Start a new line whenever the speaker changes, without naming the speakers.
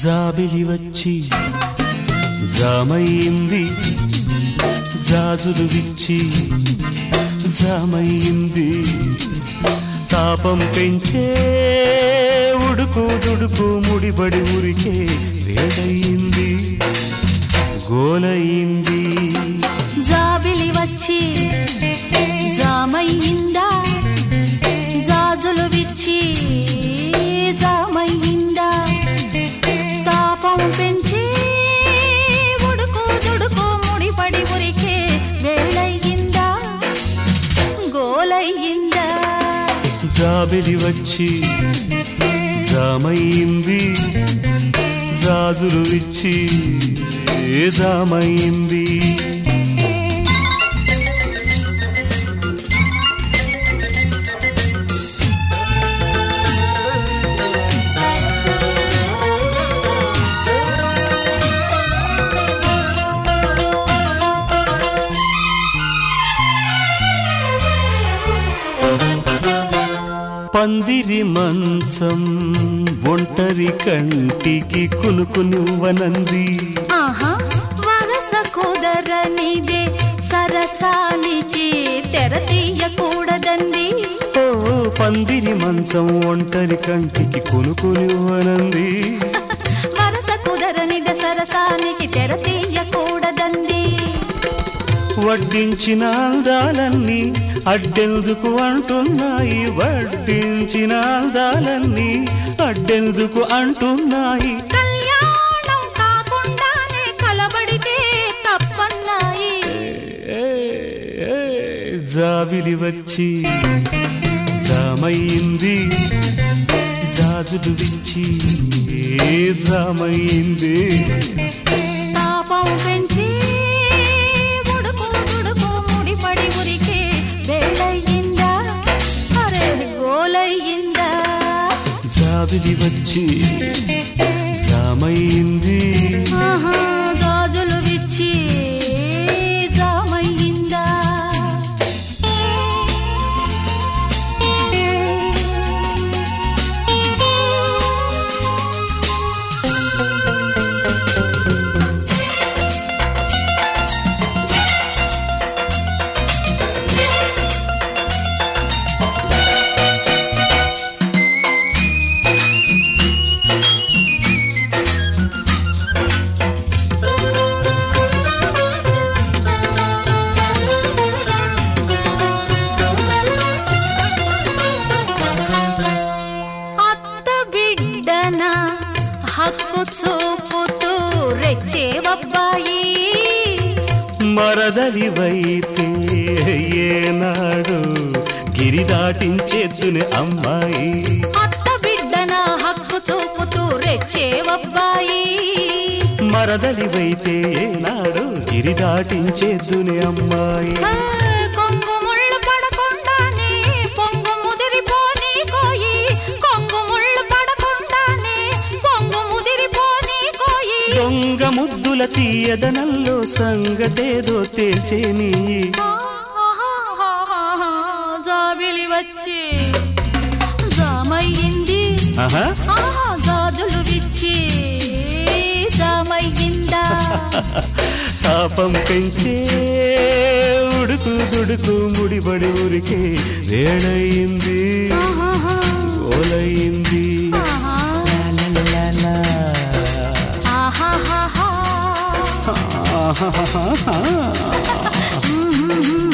జాబిలి వచ్చి జామయింది జాజులు విచ్చి జామయింది తాపం పెంచే ఉడుకు దుడుకు ముడిబడి ఉరికే వేడయింది గోలయింది
జాబిలి వచ్చి జామయ్యిందా జాజులు విచ్చి జామయ్యిందా తాపం పెంచి ఉడుకు దుడుకు ముడిపడి ఉరికే వేళయ్యిందా గోలయ్యిందా
జాబిలి వచ్చి జామయింది జాజులు ఇచ్చి జామయింది పందిరి మంచం ఒంటరి కంటికి కునుకునువనంది
ఆహా వరస కుదరనిదే సరసానికి తెర తీయకూడదండి
ఓ పందిరి మంచం ఒంటరి కంటికి కునుకునువనంది
వరస కుదరనిదే సరసానికి తెర తీయకూడదండి
వడ్డించిన అందాలన్నీ అడ్డెందుకు అంటున్నాయి వడ్డించిన అందాలన్నీ అడ్డెందుకు అంటున్నాయి
కళ్యాణం కాకుండానే కలబడితే తప్పన్నాయి
ఏ, ఏ, జాబిలి వచ్చి జామయింది జాజులు విచ్చి జామయింది
తాపం పెంచి ఉడుకు దుడుకు ముడిపడి ఉరికే వేళయ్యిందా అరే గోలయ్యిందా
జాబిలి వచ్చి జామయింది
ఆహా గాజులు విచ్చి జామయ్యిందా అత్త బిడ్డన హక్కు చూపుతూ రెచ్చేవబ్బాయి
మరదలివైతే ఏనాడు గిరి దాటించేద్దునే అమ్మాయి
అత్త బిడ్డన హక్కు చూపుతూ రెచ్చేవబ్బాయి
మరదలివైతే ఏనాడు గిరి దాటించేద్దునే అమ్మాయి
ఆ, కొంగు ముళ్ళు పడకుండానే పొంగు ముదిరిపోని కోయి కొంగు ముళ్ళు పడకుండానే పొంగు ముదిరిపోని కోయి
దొంగ ముద్దుల తీయదనంలో సంగతేదో తేల్చేని
ఆహాహాహాహా, జాబిలి వచ్చి జామయ్యింది
ఆహా
ఆహా గాజులు విచ్చి జామయ్యిందా
తాపం పెంచే ఉడుకు దుడుకు ముడిబడి ఊరికే వేడయింది
ఆహాహా,
ఓలయింది
ఆహా,
లాలాలాలా.
ఆహాహాహా.
ఆహాహాహా.
మ్మ్, మ్మ్, మ్మ్.